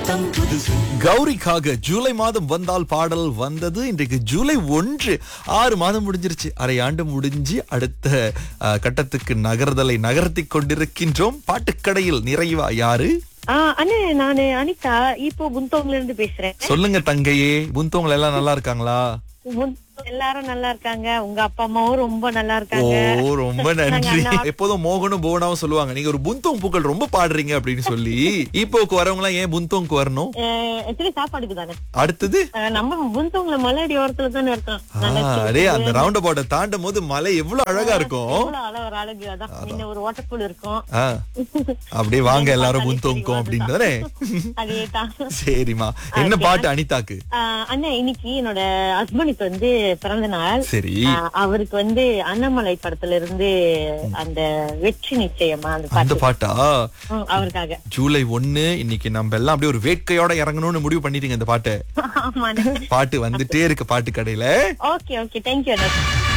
புத்தம் புதுசு கௌரிக்காக ஜூலை மாதம் வந்தால் பாடல் வந்தது இன்றைக்கு ஜூலை ஒன்று ஆறு மாதம் முடிஞ்சிருச்சு அரை ஆண்டு முடிஞ்சு அடுத்த அஹ், கட்டத்துக்கு நகர்தலை நகர்த்தி கொண்டிருக்கின்றோம் பாட்டுக்கடையில் நிறைவா யாரு ஆ, அண்ணே நானு அனிதா இப்போ குந்தோங்ல இருந்து பேசுறேன் சொல்லுங்க தங்கையே புந்தவங்க எல்லாம் நல்லா இருக்காங்களா குந்தோங் எல்லாரும் நல்லா இருக்காங்க உங்க அப்பா அம்மாவும் ரொம்ப நல்லா ஓ இருக்காங்க ரொம்ப நாங்க நன்றி அண்ணா- எப்போதும் மோகனும் போனாவும் சொல்லுவாங்க நீங்க ஒரு புந்தோங் பூக்கள் ரொம்ப பாடுறீங்க அப்படின்னு சொல்லி இப்போக்கு வரவங்க எல்லாம் ஏன் புந்தோங்க்கு வரணும் ஆக்சுவலி சாப்பாடுக்கு தானே அடுத்தது அஹ், நம்ம புந்தோங்ல மலையடி ஓரத்துல தானே இருக்கோம் நல்லா ஆ, சின்ன அடே அந்த சின்ன ரவுண்ட் அபவுட்ட தாண்டும் போது மலை எவ்வளவு அழகா இருக்கும் எவ்வளவு அழகு ஒரு அழகு அதான் முன்ன ஒரு வாட்டர்பூல் இருக்கும் ஆ, அப்படியே வாங்க எல்லாரும் பார்த்தாலே புந்தோங்கும் தெரியும் அப்படின்னு தானே அதேதான் சரிம்மா என்ன பாட்டு அனிதாக்கு ஆஹ் அண்ணா இன்னைக்கு என்னோட ஹஸ்பண்டுக்கு வந்து பிறந்த நாள் சரி ஆஹ் அவருக்கு வந்து அண்ணாமலை படத்துல இருந்து அந்த வெற்றி நிச்சயமா அந்த அந்த பாட்டு பாட்டா ம், அவருக்காக ஜூலை ஒண்ணு இன்னைக்கு நம்ம எல்லாம் அப்படியே ஒரு வேட்கையோட இறங்கணும்னு முடிவு பண்ணிட்டீங்க இந்த பாட்டை ஆமா பாட்டு வந்துட்டே இருக்கு பாட்டு கடையில ஓகே ஓகே தேங்க்யூ அண்ணா